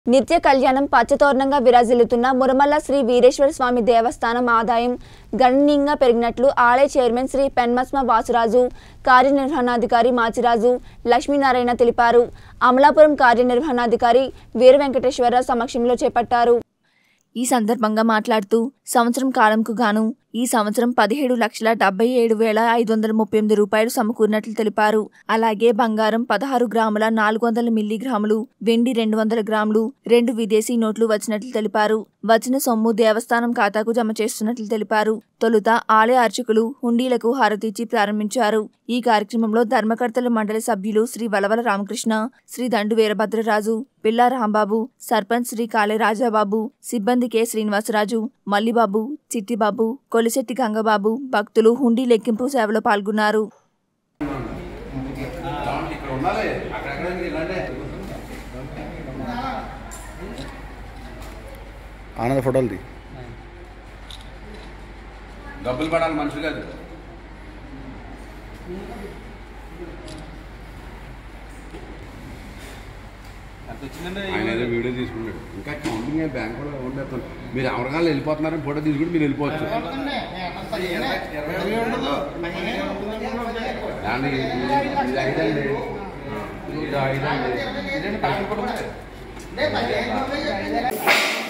నిత్య కళ్యాణం పచ్చతోరణంగా విరాజిల్లుతున్న మురమల్ల శ్రీ వీరేశ్వర స్వామి దేవస్థానం ఆదాయం గణనీయంగా పెరిగినట్లు ఆలయ చైర్మన్ శ్రీ పెన్మస్మ వాసురాజు కార్యనిర్వహణాధికారి మాచిరాజు లక్ష్మీనారాయణ తెలిపారు అమలాపురం కార్యనిర్వహణాధికారి వీర వెంకటేశ్వరరావు సమక్షంలో చేపట్టారు ఈ సందర్భంగా మాట్లాడుతూ సంవత్సరం కాలంకు గాను ఈ సంవత్సరం పదిహేడు లక్షల డెబ్బై ఏడు వేల ఐదు వందల ముప్పై ఎనిమిది రూపాయలు సమకూరినట్లు తెలిపారు అలాగే బంగారం పదహారు గ్రాముల నాలుగు వందల మిల్లీగ్రాములు వెండి రెండు వందల గ్రాములు రెండు విదేశీ నోట్లు వచ్చినట్లు తెలిపారు వచ్చిన సొమ్ము దేవస్థానం ఖాతాకు జమ చేస్తున్నట్లు తెలిపారు తొలుత ఆలయ అర్చకులు హుండీలకు హారతిచ్చి ప్రారంభించారు ఈ కార్యక్రమంలో ధర్మకర్తల మండలి సభ్యులు శ్రీ వలవల రామకృష్ణ శ్రీ దండు వీరభద్రరాజు పిల్లా రాంబాబు సర్పంచ్ శ్రీ కాళే రాజాబాబు సిబ్బంది కె శ్రీనివాసరాజు మల్లిబాబు చిట్టిబాబు కొలిశెట్టి గంగబాబు భక్తులు హుండీ లెక్కింపు సేవలో పాల్గొన్నారు ఇక్కడ ఉండాలి అక్కడెక్కడ ఇలాంటి ఆనంద ఫోటోలది డబ్బులు పడాలి మనుషులు కాదు ఆయన ఏదో వీడియో తీసుకున్నాడు ఇంకా కౌంటింగ్ బ్యాంక్ కూడా ఉండేస్తాను మీరు ఎవరికాలు వెళ్ళిపోతున్నారని ఫోటో తీసుకుని మీరు వెళ్ళిపోవచ్చు దాన్ని ఇది ఐదండి ఇది ఐదండి